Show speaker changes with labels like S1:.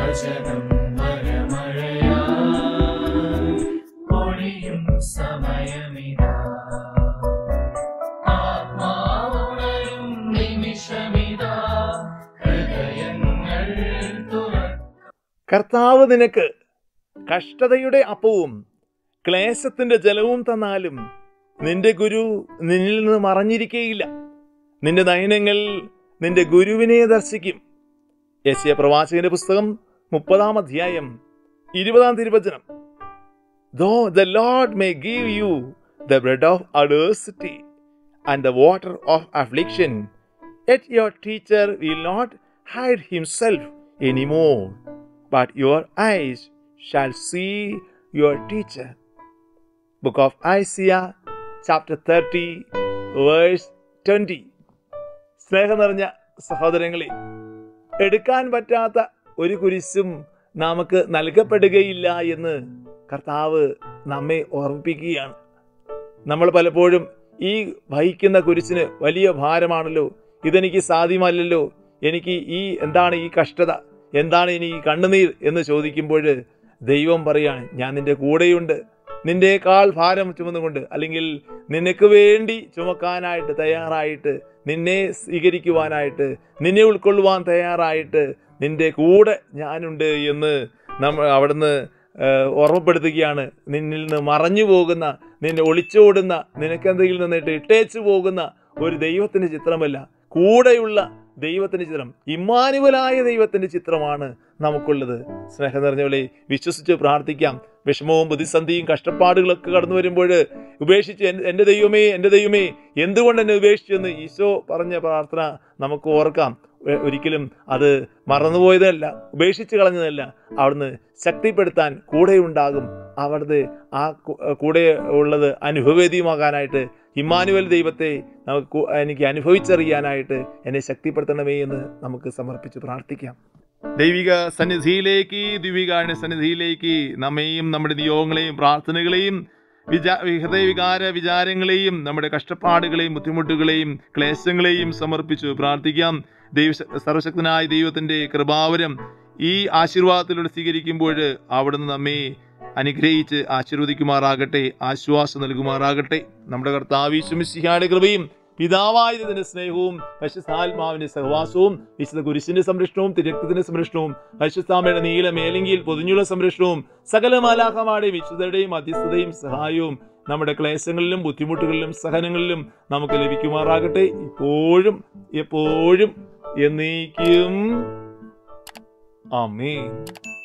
S1: വചനം വരമഴയാ പൊഴിയും സമയമിതാ ആത്മാവുണരും നിമിഷമിതാ ഹൃദയങ്ങൾ തുറക്കും
S2: കർത്താവ് നിനക്ക് കഷ്ടതയുടെ അപ്പവും ക്ലേശത്തിന്റെ ജലവും തന്നാലും നിന്റെ ഗുരു നിന്നിൽ നിന്ന് മറഞ്ഞിരിക്കുകയില്ല നിന്റെ നയനങ്ങൾ നിന്റെ ഗുരുവിനെ ദർശിക്കും യശയ പ്രവാചകന്റെ പുസ്തകം മുപ്പതാം അധ്യായം ഇരുപതാം തിരുവചനം though the Lord may give you the bread of adversity and the water of affliction yet your teacher will not hide himself anymore but your eyes shall see your teacher. Book of Isaiah, chapter 30, verse 20. സ്നേഹം നിറഞ്ഞ സഹോദരങ്ങളെ എടുക്കാൻ പറ്റാത്ത ഒരു കുരിശും നമുക്ക് നൽകപ്പെടുകയില്ല എന്ന് കർത്താവ് നമ്മെ ഓർമ്മിപ്പിക്കുകയാണ് നമ്മൾ പലപ്പോഴും ഈ വഹിക്കുന്ന കുരിശിന് വലിയ ഭാരമാണല്ലോ ഇതെനിക്ക് സാധ്യമല്ലല്ലോ എനിക്ക് ഈ എന്താണ് ഈ കഷ്ടത എന്താണ് ഇനി ഈ കണ്ണുനീർ എന്ന് ചോദിക്കുമ്പോൾ ദൈവം പറയാണ് ഞാൻ നിന്റെ കൂടെയുണ്ട് നിന്റെക്കാൾ ഭാരം ചുമന്നുകൊണ്ട് അല്ലെങ്കിൽ നിനക്ക് വേണ്ടി ചുമക്കാനായിട്ട് തയ്യാറായിട്ട് നിന്നെ സ്വീകരിക്കുവാനായിട്ട് നിന്നെ ഉൾക്കൊള്ളുവാൻ തയ്യാറായിട്ട് നിന്റെ കൂടെ ഞാനുണ്ട് എന്ന് നമ്മൾ അവിടുന്ന് ഏഹ്, ഓർമ്മപ്പെടുത്തുകയാണ് നിന്നിൽ നിന്ന് മറഞ്ഞു പോകുന്ന നിന്നെ ഒളിച്ചോടുന്ന നിനക്കെന്തെങ്കിലും നിന്നിട്ട് ഇട്ടേച്ചു പോകുന്ന ഒരു ദൈവത്തിൻ്റെ ചിത്രമല്ല കൂടെയുള്ള ദൈവത്തിൻ്റെ ചിത്രം ഇമ്മാനുവലായ ദൈവത്തിൻ്റെ ചിത്രമാണ് നമുക്കുള്ളത് സ്നേഹം നിറഞ്ഞവളെ വിശ്വസിച്ച് പ്രാർത്ഥിക്കാം വിഷമവും പ്രതിസന്ധിയും കഷ്ടപ്പാടുകളൊക്കെ കടന്നു വരുമ്പോൾ ഉപേക്ഷിച്ച് "എൻ- എൻ്റെ ദൈവമേ എൻ്റെ ദൈവമേ എന്തുകൊണ്ട് എന്നെ ഉപേക്ഷിച്ചെന്ന് ഈശോ പറഞ്ഞ പ്രാർത്ഥന നമുക്ക് ഓർക്കാം ഒ- ഒരിക്കലും അത് മറന്നുപോയതല്ല ഉപേക്ഷിച്ച് കളഞ്ഞതല്ല അവിടുന്ന് ശക്തിപ്പെടുത്താൻ കൂടെയുണ്ടാകും അവിടുത്തെ ആ കു- കൂടെ ഉള്ളത് അനുഭവേദ്യമാകാനായിട്ട് ഇമ്മാനുവൽ ദൈവത്തെ നമുക്ക് കു- എനിക്ക് അനുഭവിച്ചറിയാനായിട്ട് എന്നെ ശക്തിപ്പെടുത്തണമേ എന്ന് നമുക്ക് സമർപ്പിച്ച് പ്രാർത്ഥിക്കാം ദൈവിക സന്നിധിയിലേക്ക് ദിവികാരുടെ സന്നിധിയിലേക്ക് നമ്മെയും നമ്മുടെ നിയോഗങ്ങളെയും പ്രാർത്ഥനകളെയും വിചാ ഹൃദയവികാര വിചാരങ്ങളെയും നമ്മുടെ കഷ്ടപ്പാടുകളെയും ബുദ്ധിമുട്ടുകളെയും ക്ലേശങ്ങളെയും സമർപ്പിച്ചു പ്രാർത്ഥിക്കാം ദൈവ സർവശക്തനായ ദൈവത്തിൻ്റെ കൃപാവരം ഈ ആശീർവാദത്തിലൂടെ സ്വീകരിക്കുമ്പോൾ അവിടുന്ന് നമ്മെ അനുഗ്രഹിച്ച് ആശീർവദിക്കുമാറാകട്ടെ ആശ്വാസം നൽകുമാറാകട്ടെ നമ്മുടെ കർത്താവീശുമിശിഹായുടെ കൃപയും പിതാവായതിന്റെ സ്നേഹവും പരിശുദ്ധാത്മാവിന്റെ സഹവാസവും വിശുദ്ധ കുരിശിന്റെ സംരക്ഷണവും തിരക്തത്തിന്റെ സംരക്ഷണവും പരിശുദ്ധാമയുടെ നീല മേലങ്കിയിൽ പൊതിഞ്ഞുള്ള സംരക്ഷണവും സകല മാലാഹമാരുടെ വിശുദ്ധരുടെയും മധ്യസ്ഥതയും സഹായവും നമ്മുടെ ക്ലേശങ്ങളിലും ബുദ്ധിമുട്ടുകളിലും സഹനങ്ങളിലും നമുക്ക് ലഭിക്കുമാറാകട്ടെ ഇപ്പോഴും എപ്പോഴും എന്നേക്കും ആമേൻ